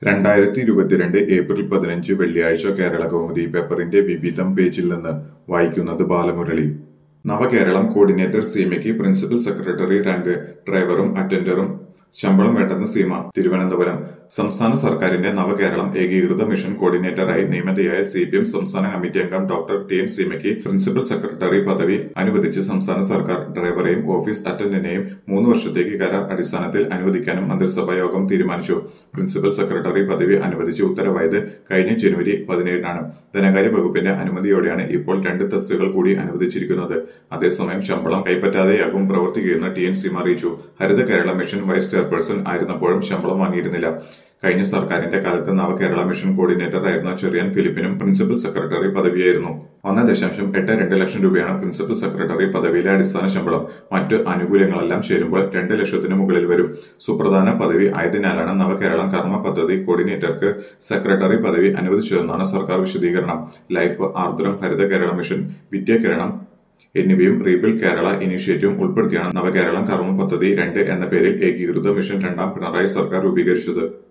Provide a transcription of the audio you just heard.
രണ്ടായിരത്തി ഇരുപത്തിരണ്ട് ഏപ്രിൽ പതിനഞ്ച് വെള്ളിയാഴ്ച കേരള കൗമുദി പേപ്പറിന്റെ വിവിധം പേജിൽ നിന്ന് വായിക്കുന്നത് ബാലമുരളി നവകേരളം കോർഡിനേറ്റർ സീമയ്ക്ക് പ്രിൻസിപ്പൽ സെക്രട്ടറി റാങ്ക് ഡ്രൈവറും അറ്റൻഡറും ശമ്പളം വേണ്ടെന്ന് സീമ തിരുവനന്തപുരം സംസ്ഥാന സർക്കാരിന്റെ നവകേരളം ഏകീകൃത മിഷൻ കോർഡിനേറ്ററായി നിയമിതയായ സി പി എം സംസ്ഥാന കമ്മിറ്റി അംഗം ഡോക്ടർ ടി എൻ സീമയ്ക്ക് പ്രിൻസിപ്പൽ സെക്രട്ടറി പദവി അനുവദിച്ച് സംസ്ഥാന സർക്കാർ ഡ്രൈവറെയും ഓഫീസ് അറ്റൻഡന്റിനെയും മൂന്ന് വർഷത്തേക്ക് കരാർ അടിസ്ഥാനത്തിൽ അനുവദിക്കാനും മന്ത്രിസഭാ യോഗം തീരുമാനിച്ചു പ്രിൻസിപ്പൽ സെക്രട്ടറി പദവി അനുവദിച്ച് ഉത്തരവായത് കഴിഞ്ഞ ജനുവരി പതിനേഴിനാണ് ധനകാര്യ വകുപ്പിന്റെ അനുമതിയോടെയാണ് ഇപ്പോൾ രണ്ട് തസ്തികകൾ കൂടി അനുവദിച്ചിരിക്കുന്നത് അതേസമയം ശമ്പളം കൈപ്പറ്റാതെയാകും പ്രവർത്തിക്കുകയെന്ന് ടി എൻ സീമ അറിയിച്ചു Haritha Kerala mission vice chairperson ആയിരുന്നപ്പോഴും ശമ്പളം വാങ്ങിയിരുന്നില്ല കഴിഞ്ഞ സർക്കാരിന്റെ കാലത്ത് നവകേരള മിഷൻ കോർഡിനേറ്റർ ആയിരുന്ന ചെറിയാൻ ഫിലിപ്പിനും പ്രിൻസിപ്പൽ സെക്രട്ടറി പദവിയായിരുന്നു ഒന്ന് ദശാംശം എട്ട് രണ്ട് ലക്ഷം രൂപയാണ് പ്രിൻസിപ്പൽ സെക്രട്ടറി പദവിയിലെ അടിസ്ഥാന ശമ്പളം മറ്റ് ആനുകൂല്യങ്ങളെല്ലാം ചേരുമ്പോൾ രണ്ട് ലക്ഷത്തിന് മുകളിൽ വരും സുപ്രധാന പദവി ആയതിനാലാണ് നവകേരളം കർമ്മ പദ്ധതി കോർഡിനേറ്റർക്ക് സെക്രട്ടറി പദവി അനുവദിച്ചതെന്നാണ് സർക്കാർ വിശദീകരണം ലൈഫ് ആർദ്രം ഹരിത കേരള മിഷൻ വിദ്യാകിരണം എന്നിവയും റീബിൽ കേരള ഇനീഷ്യേറ്റീവും ഉൾപ്പെടുത്തിയാണ് നവകേരളം കർമ്മ പദ്ധതി രണ്ട് എന്ന പേരിൽ ഏകീകൃത മിഷൻ രണ്ടാം പിണറായി സർക്കാർ രൂപീകരിച്ചത്